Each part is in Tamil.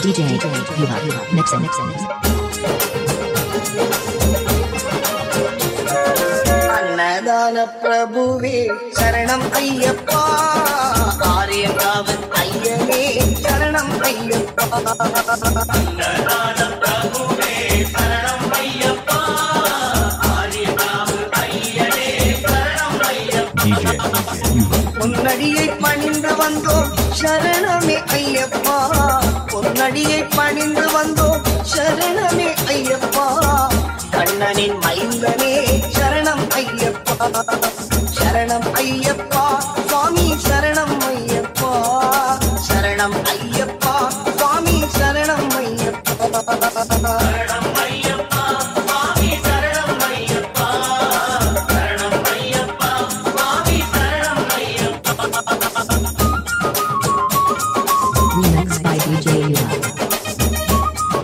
DJ Yuva Mixing Mixing அன்னதான பிரபுவே சரணம் ஐயப்பா ஆரியங்காவன் ஐயனே சரணம் ஐயப்பா DJ Yuva பொன்னடியை பணிந்து வந்தோம் சரணமே ஐயப்பா பொன்னடியை பணிந்து வந்தோம் சரணமே ஐயப்பா கண்ணனின் மைந்தனே சரணம் ஐயப்பா சரணம் ஐயப்பா சுவாமி சரணம் ஐயப்பா சரணம் ஐயப்பா சுவாமி சரணம் Ayyappa Remix by DJ Yuva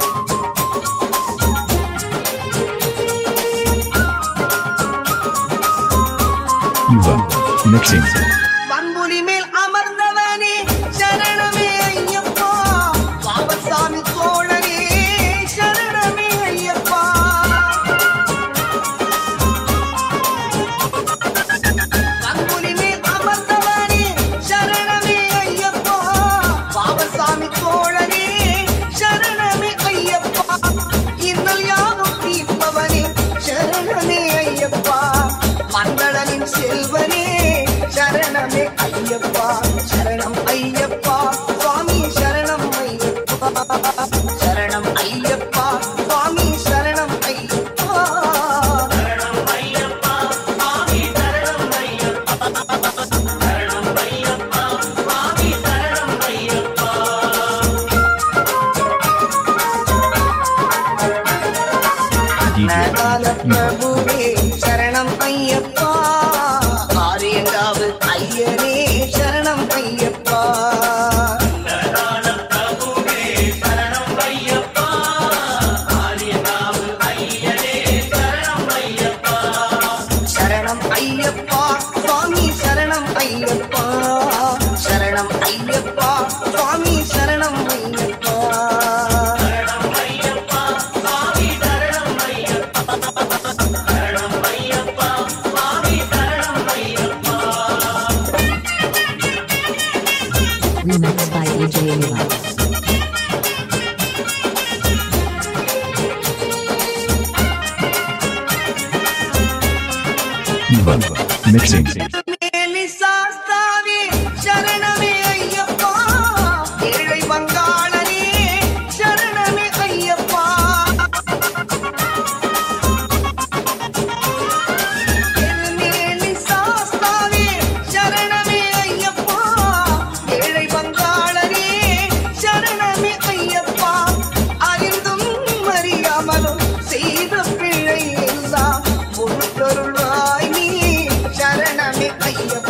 Yuva Mixing பண்புலி மேல் அமர்ந்தவனே சரணமே ஐயப்பா பாவசாமி தோழரே சரணமே ஐயப்பா பண்புலி மேல் அமர்ந்தவனே சரணமே ஐயப்பா பாவசாமி தோழரே சரணமே ஐயப்பா இன்னல் யாவும் தீர்ப்பவனே சரணமே ஐயப்பா மங்களனின் செல்வனே சரணமே ஐயப்பா சரணம் ஐயப்பா சுவாமி சரணம் ஐயப்பா சரணம் ஐயப்பா சுவாமி சரணம் ஐயப்பா DJ நகால Yuva பிரபுவே சரணம் ஐயப்பா ஆரியங்காவு ஐயனே சரணம் ஐயப்பா சரணம் ஐயப்பா சுவாமி சரணம் ஐயப்பா சரணம் ஐயப்பா சுவாமி சரணம் Ayyappa Remix by DJ Yuva Yuva Mixing மேலி சாஸ்தாவே சரணமே ஐயப்பா ஏழை வங்காளனே சரணமே ஐயப்பா மேலி சாஸ்தாவே சரணமே ஐயப்பா ஏழை வங்காளனே சரணமே ஐயப்பா அறிந்தும் அறியாமலும் செய்த பிழை எல்லாம் பொறுத்தருளாய் நீ சரணமே ஐயப்பா